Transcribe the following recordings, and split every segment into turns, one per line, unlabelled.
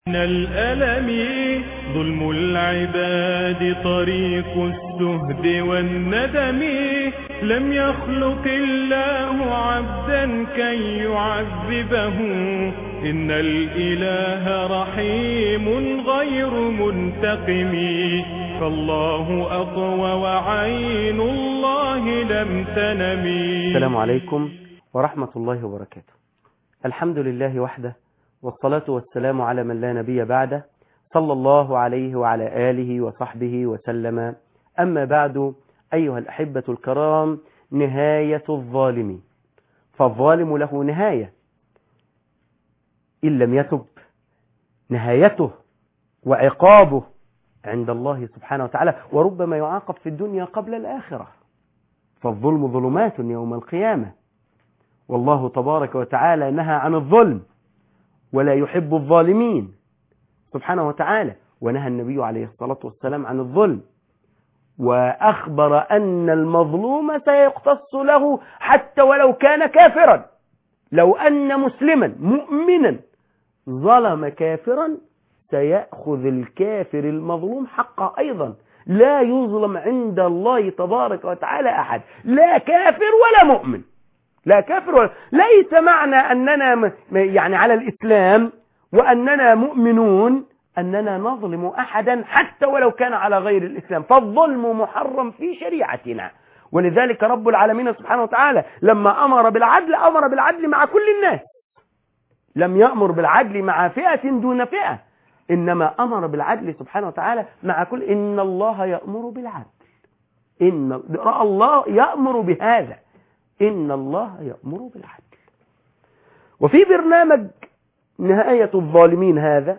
من الألم ظلم العباد طريق السهد والندم لم يخلق الله عبدا كي يعذبه إن الإله رحيم غير منتقم فالله أقوى وعين الله لم تنم
السلام عليكم ورحمة الله وبركاته الحمد لله وحده والصلاة والسلام على من لا نبي بعده صلى الله عليه وعلى آله وصحبه وسلم أما بعد أيها الأحبة الكرام نهاية الظالم فالظالم له نهاية إن لم يتب نهايته وعقابه عند الله سبحانه وتعالى وربما يعاقب في الدنيا قبل الآخرة فالظلم ظلمات يوم القيامة والله تبارك وتعالى نهى عن الظلم ولا يحب الظالمين سبحانه وتعالى ونهى النبي عليه الصلاة والسلام عن الظلم وأخبر أن المظلوم سيقتص له حتى ولو كان كافرا لو أن مسلما مؤمنا ظلم كافرا سيأخذ الكافر المظلوم حقه أيضا لا يظلم عند الله تبارك وتعالى أحد لا كافر ولا مؤمن لا كافر ولا ليس معنى أننا يعني على الإسلام وأننا مؤمنون أننا نظلم أحدا حتى ولو كان على غير الإسلام فالظلم محرم في شريعتنا ولذلك رب العالمين سبحانه وتعالى لما أمر بالعدل أمر بالعدل مع كل الناس لم يأمر بالعدل مع فئة دون فئة إنما أمر بالعدل سبحانه وتعالى مع كل إن الله يأمر بالعدل إن الله يأمر بهذا إن الله يأمر بالعدل وفي برنامج نهاية الظالمين هذا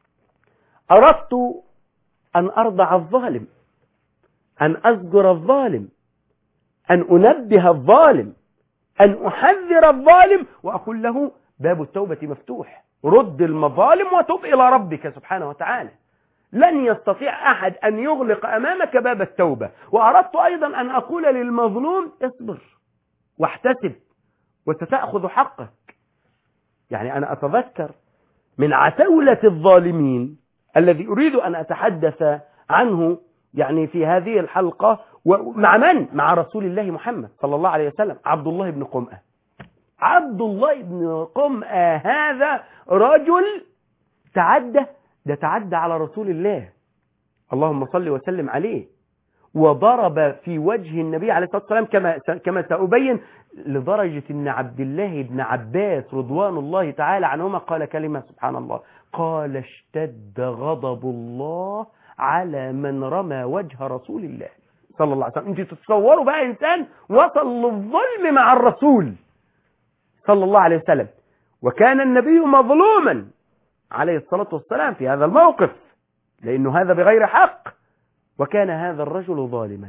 أردت أن أرضع الظالم أن أزجر الظالم أن أنبه الظالم أن أحذر الظالم وأقول له باب التوبة مفتوح رد المظالم وتب إلى ربك سبحانه وتعالى لن يستطيع أحد أن يغلق أمامك باب التوبة وأردت أيضا أن أقول للمظلوم اصبر واحتسب وستأخذ حقك يعني أنا أتذكر من عتولة الظالمين الذي أريد أن أتحدث عنه يعني في هذه الحلقة مع من؟ مع رسول الله محمد صلى الله عليه وسلم عبد الله بن قمأة عبد الله بن قمأة هذا رجل تعدى ده تعدى على رسول الله اللهم صل وسلم عليه وضرب في وجه النبي عليه الصلاة والسلام كما كما سأبين لدرجة أن عبد الله بن عباس رضوان الله تعالى عنهما قال كلمة سبحان الله قال اشتد غضب الله على من رمى وجه رسول الله صلى الله عليه وسلم انتوا تتصوروا بقى إنسان وصل للظلم مع الرسول صلى الله عليه وسلم وكان النبي مظلوما عليه الصلاة والسلام في هذا الموقف لأنه هذا بغير حق وكان هذا الرجل ظالما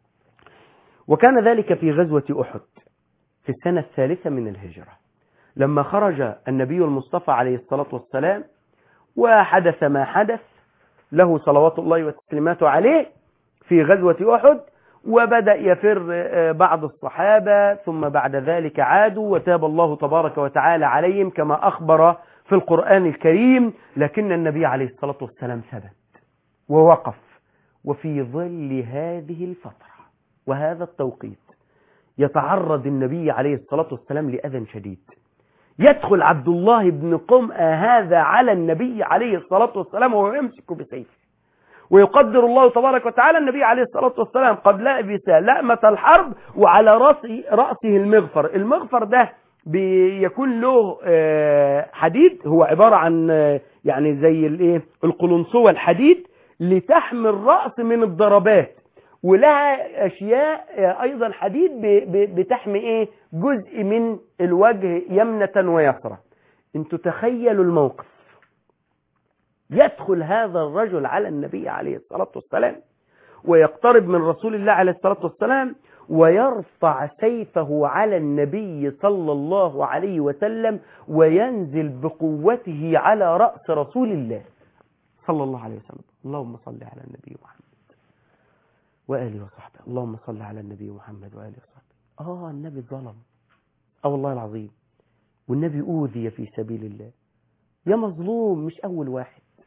وكان ذلك في غزوة أحد في السنة الثالثة من الهجرة لما خرج النبي المصطفى عليه الصلاة والسلام وحدث ما حدث له صلوات الله وتسليماته عليه في غزوة أحد وبدأ يفر بعض الصحابة ثم بعد ذلك عادوا وتاب الله تبارك وتعالى عليهم كما أخبر في القرآن الكريم لكن النبي عليه الصلاة والسلام ثبت ووقف وفي ظل هذه الفترة وهذا التوقيت يتعرض النبي عليه الصلاة والسلام لأذى شديد يدخل عبد الله بن قمأة هذا على النبي عليه الصلاة والسلام وهو يمسك بسيفه ويقدر الله تبارك وتعالى النبي عليه الصلاة والسلام قد لأبس لأمة الحرب وعلى رأسه, رأسه المغفر المغفر ده بيكون له حديد هو عبارة عن يعني زي الايه القلنسوة الحديد لتحمي الرأس من الضربات ولها أشياء أيضا حديد بتحمي إيه جزء من الوجه يمنة ويسرى انتوا تخيلوا الموقف يدخل هذا الرجل على النبي عليه الصلاة والسلام ويقترب من رسول الله عليه الصلاة والسلام ويرفع سيفه على النبي صلى الله عليه وسلم وينزل بقوته على رأس رسول الله صلى الله عليه وسلم اللهم صل على النبي محمد وآله وصحبه اللهم صل على النبي محمد وآله وصحبه آه النبي ظلم آه والله العظيم والنبي أوذي في سبيل الله يا مظلوم مش أول واحد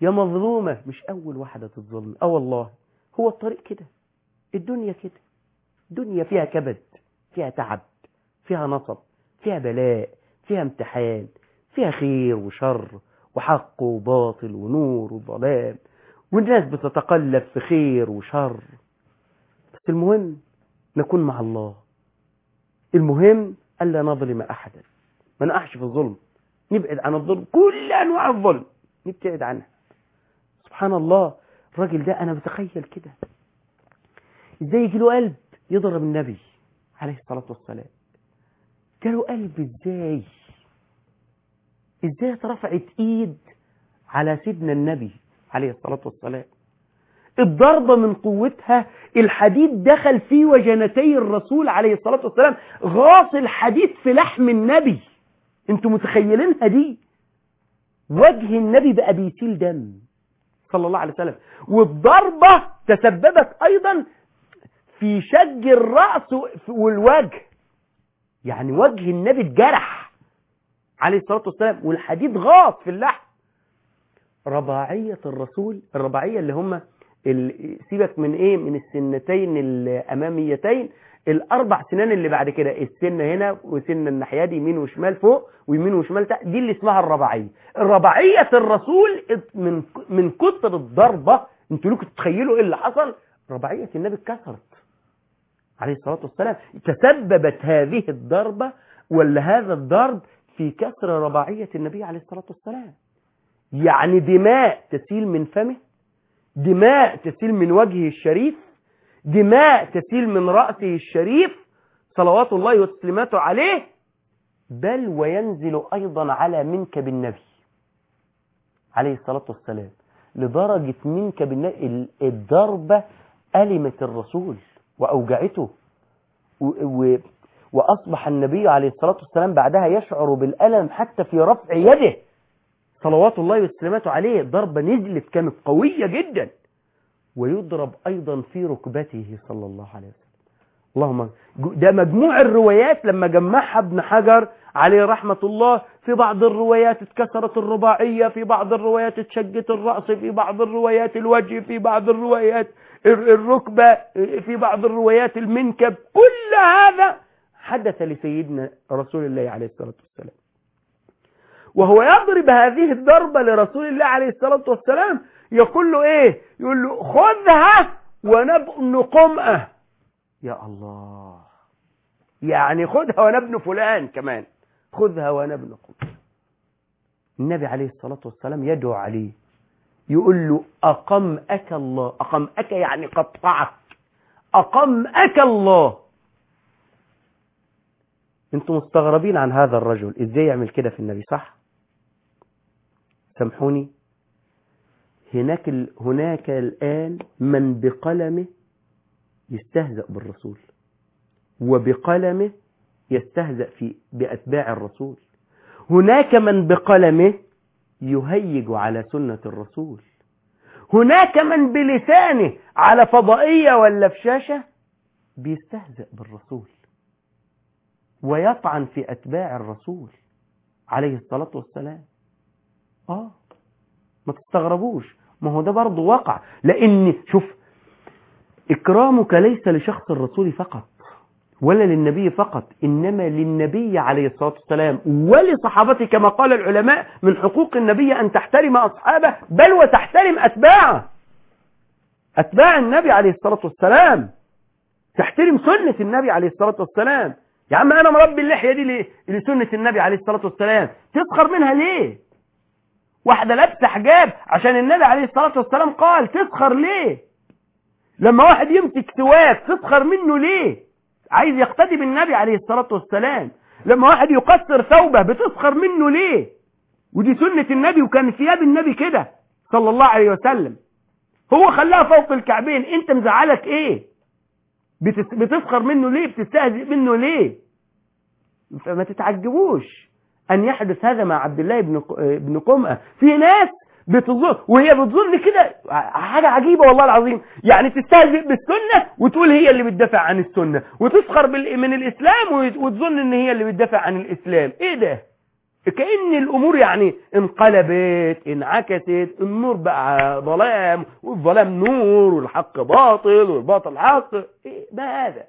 يا مظلومة مش أول واحدة تتظلم أه والله هو الطريق كده الدنيا كده دنيا فيها كبد فيها تعب فيها نصب فيها بلاء فيها امتحان فيها خير وشر وحق وباطل ونور وظلام والناس بتتقلب في خير وشر بس المهم نكون مع الله المهم ألا نظلم أحدا ما نقعش في الظلم نبعد عن الظلم كل أنواع الظلم نبتعد عنها سبحان الله الراجل ده أنا بتخيل كده إزاي يجي له قلب يضرب النبي عليه الصلاة والسلام جاله قلب إزاي إزاي اترفعت إيد على سيدنا النبي عليه الصلاة والسلام الضربة من قوتها الحديد دخل في وجنتي الرسول عليه الصلاة والسلام غاص الحديد في لحم النبي انتوا متخيلينها دي وجه النبي بقى بيسيل دم صلى الله عليه وسلم والضربة تسببت أيضا في شج الرأس والوجه يعني وجه النبي اتجرح عليه الصلاة والسلام والحديد غاص في اللحم رباعية الرسول الرباعية اللي هم ال- سيبك من ايه من السنتين الاماميتين الاربع سنان اللي بعد كده السنه هنا وسن الناحيه دي يمين وشمال فوق ويمين وشمال تحت دي اللي اسمها الرباعيه الرباعيه الرسول من من كتر الضربه انتوا لكم تتخيلوا ايه اللي حصل رباعيه النبي اتكسرت عليه الصلاه والسلام تسببت هذه الضربه ولا هذا الضرب في كسر رباعيه النبي عليه الصلاه والسلام يعني دماء تسيل من فمه دماء تسيل من وجهه الشريف دماء تسيل من رأسه الشريف صلوات الله وتسليماته عليه بل وينزل أيضا على منكب النبي عليه الصلاة والسلام لدرجة منكب النبي الضربة ألمت الرسول وأوجعته و و وأصبح النبي عليه الصلاة والسلام بعدها يشعر بالألم حتى في رفع يده صلوات الله وسلامته عليه ضربة نزلت كانت قوية جدا ويضرب أيضا في ركبته صلى الله عليه وسلم اللهم ده مجموع الروايات لما جمعها ابن حجر عليه رحمة الله في بعض الروايات اتكسرت الرباعية في بعض الروايات اتشجت الرأس في بعض الروايات الوجه في بعض الروايات الركبة في بعض الروايات المنكب كل هذا حدث لسيدنا رسول الله عليه الصلاة والسلام وهو يضرب هذه الضربة لرسول الله عليه الصلاة والسلام يقول له ايه يقول له خذها ونبن قمأة يا الله يعني خذها ونبن فلان كمان خذها ونبن قمأة النبي عليه الصلاة والسلام يدعو عليه يقول له أقمأك الله أقمأك يعني قطعك أقمأك الله انتم مستغربين عن هذا الرجل ازاي يعمل كده في النبي صح سامحوني هناك ال... هناك الآن من بقلمه يستهزأ بالرسول وبقلمه يستهزأ في بأتباع الرسول هناك من بقلمه يهيج على سنة الرسول هناك من بلسانه على فضائية ولا في شاشة بيستهزأ بالرسول ويطعن في أتباع الرسول عليه الصلاة والسلام آه ما تستغربوش ما هو ده برضه وقع لأن شوف إكرامك ليس لشخص الرسول فقط ولا للنبي فقط إنما للنبي عليه الصلاة والسلام ولصحابته كما قال العلماء من حقوق النبي أن تحترم أصحابه بل وتحترم أتباعه أتباع النبي عليه الصلاة والسلام تحترم سنة النبي عليه الصلاة والسلام يا عم أنا مربي اللحية دي لسنة النبي عليه الصلاة والسلام تسخر منها ليه واحدة لابسة حجاب عشان النبي عليه الصلاة والسلام قال تسخر ليه لما واحد يمسك سواك تسخر منه ليه عايز يقتدي بالنبي عليه الصلاة والسلام لما واحد يقصر ثوبه بتسخر منه ليه ودي سنة النبي وكان ثياب النبي كده صلى الله عليه وسلم هو خلاها فوق الكعبين انت مزعلك ايه بتس... بتسخر منه ليه بتستهزئ منه ليه فما تتعجبوش ان يحدث هذا مع عبد الله بن بن قمأة في ناس بتظن وهي بتظن كده حاجة عجيبة والله العظيم يعني تستهزئ بالسنة وتقول هي اللي بتدافع عن السنة وتسخر بال... من الإسلام وتظن ان هي اللي بتدافع عن الإسلام ايه ده كأن الأمور يعني انقلبت انعكست النور بقى ظلام والظلام نور والحق باطل والباطل حق إيه ما هذا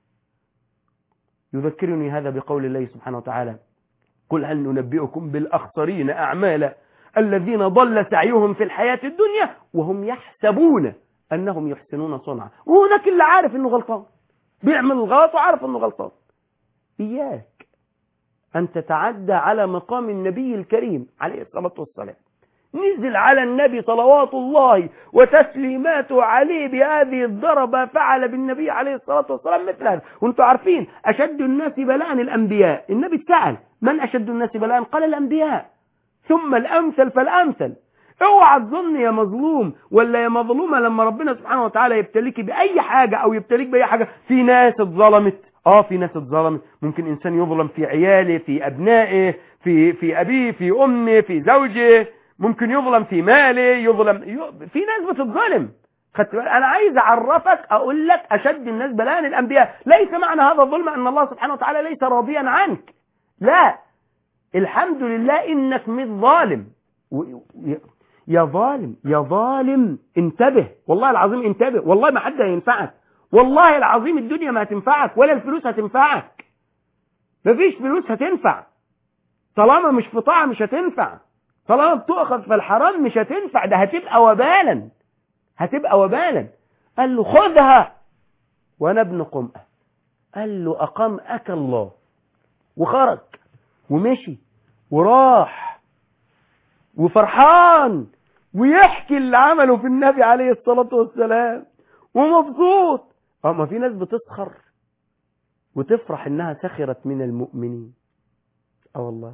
يذكرني هذا بقول الله سبحانه وتعالى قل هل ننبئكم بالأخسرين أعمالا الذين ضل سعيهم في الحياة الدنيا وهم يحسبون أنهم يحسنون صنعا وهناك اللي عارف أنه غلطان بيعمل الغلط وعارف أنه غلطان إياك أن تتعدى على مقام النبي الكريم عليه الصلاة والسلام نزل على النبي صلوات الله وتسليماته عليه بهذه الضربة فعل بالنبي عليه الصلاة والسلام مثل هذا وانتم عارفين أشد الناس بلاء الأنبياء النبي اتسأل من أشد الناس بلاء قال الأنبياء ثم الأمثل فالأمثل اوعى تظن يا مظلوم ولا يا مظلومة لما ربنا سبحانه وتعالى يبتليك بأي حاجة أو يبتليك بأي حاجة في ناس اتظلمت اه في ناس اتظلمت ممكن انسان يظلم في عياله في ابنائه في في ابيه في امه في زوجه ممكن يظلم في ماله يظلم ي... في ناس بتتظلم خدت بالك انا عايز اعرفك اقول لك اشد الناس بلاء الانبياء ليس معنى هذا الظلم ان الله سبحانه وتعالى ليس راضيا عنك لا الحمد لله انك مش ظالم و... يا ظالم يا ظالم انتبه والله العظيم انتبه والله ما حد هينفعك والله العظيم الدنيا ما هتنفعك ولا الفلوس هتنفعك مفيش فلوس هتنفع طالما مش في طاعة مش هتنفع طالما بتؤخذ في الحرام مش هتنفع ده هتبقى وبالا هتبقى وبالا قال له خذها وانا ابن قمأة قال له أقامك الله وخرج ومشي وراح وفرحان ويحكي اللي عمله في النبي عليه الصلاة والسلام ومبسوط اه ما في ناس بتسخر وتفرح انها سخرت من المؤمنين اه والله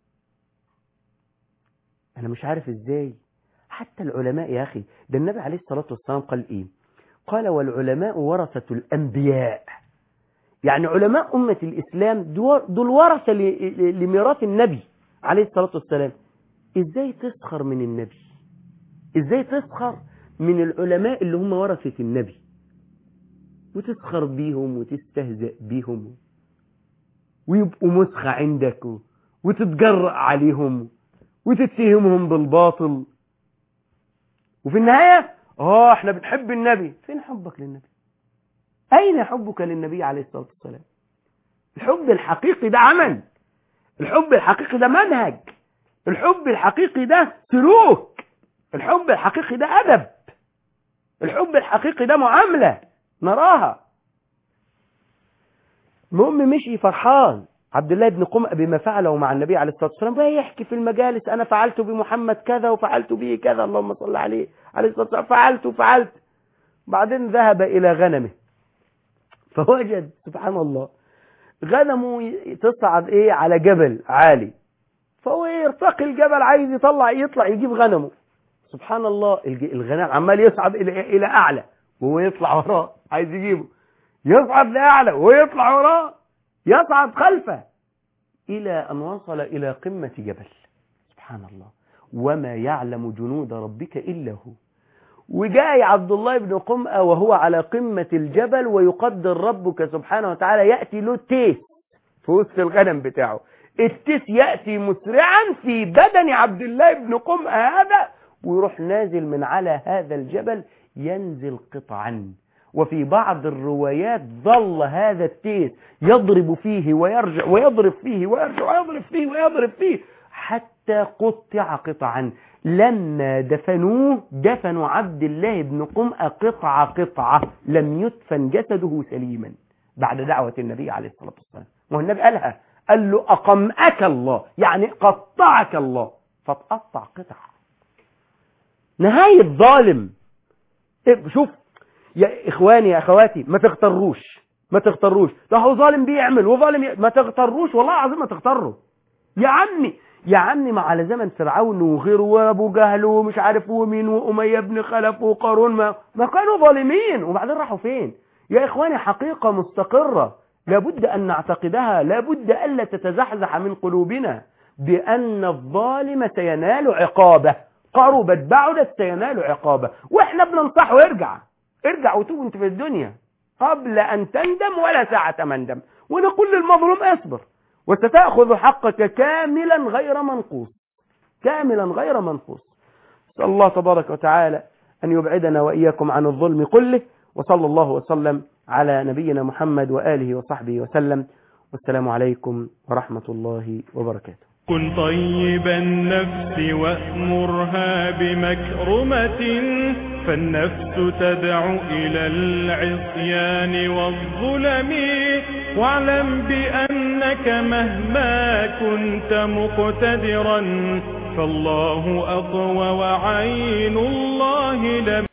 انا مش عارف ازاي حتى العلماء يا اخي ده النبي عليه الصلاة والسلام قال ايه قال والعلماء ورثة الانبياء يعني علماء أمة الإسلام دول ورثة لميراث النبي عليه الصلاة والسلام ازاي تسخر من النبي ازاي تسخر من العلماء اللي هم ورثة النبي وتسخر بيهم وتستهزأ بيهم ويبقوا مسخة عندك وتتجرأ عليهم وتتهمهم بالباطل وفي النهاية اه احنا بنحب النبي فين حبك للنبي اين حبك للنبي عليه الصلاة والسلام الحب الحقيقي ده عمل الحب الحقيقي ده منهج الحب الحقيقي ده سلوك الحب الحقيقي ده أدب الحب الحقيقي ده معاملة نراها المهم مشي فرحان عبد الله بن قمأ بما فعله مع النبي عليه الصلاة والسلام بقى يحكي في المجالس أنا فعلت بمحمد كذا وفعلت به كذا اللهم صل عليه عليه الصلاة والسلام فعلت وفعلت بعدين ذهب إلى غنمه فوجد سبحان الله غنمه تصعد إيه على جبل عالي فهو يرتقي الجبل عايز يطلع يطلع يجيب غنمه سبحان الله الغنم عمال يصعد إلى إلى أعلى وهو يطلع وراه عايز يجيبه يصعد لأعلى ويطلع وراه يصعد خلفه إلى أن وصل إلى قمة جبل سبحان الله وما يعلم جنود ربك إلا هو وجاء عبد الله بن قمأة وهو على قمة الجبل ويقدر ربك سبحانه وتعالى يأتي له تيس في وسط الغنم بتاعه التيس يأتي مسرعا في بدن عبد الله بن قمأة هذا ويروح نازل من على هذا الجبل ينزل قطعا وفي بعض الروايات ظل هذا التيس يضرب فيه ويرجع ويضرب فيه ويرجع ويضرب فيه ويضرب فيه حتى قطع قطعا لما دفنوه دفنوا عبد الله بن قمأة قطعة قطعة لم يدفن جسده سليما بعد دعوة النبي عليه الصلاة والسلام والنبي قالها قال له أقمأك الله يعني قطعك الله فتقطع قطع نهاية ظالم شوف يا إخواني يا أخواتي ما تغتروش ما تغتروش ده هو ظالم بيعمل وظالم ي... ما تغتروش والله العظيم ما تغتروا يا عمي يا عمي ما على زمن فرعون وغيره وابو جهل ومش عارف ومين واميه بن خلف وقارون ما ما كانوا ظالمين وبعدين راحوا فين يا اخواني حقيقه مستقره لابد ان نعتقدها لابد الا تتزحزح من قلوبنا بان الظالم سينال عقابه قربت بعدت سينال عقابه واحنا بننصحه ارجع ارجع وتوب انت في الدنيا قبل ان تندم ولا ساعه مندم ونقول للمظلوم اصبر وستأخذ حقك كاملا غير منقوص كاملا غير منقوص نسأل الله تبارك وتعالى أن يبعدنا وإياكم عن الظلم كله وصلى الله وسلم على نبينا محمد وآله وصحبه وسلم والسلام عليكم ورحمة الله وبركاته
كن طيب النفس وأمرها بمكرمة فالنفس تدعو إلى العصيان والظلم واعلم بأنك مهما كنت مقتدرا فالله أقوى وعين الله لم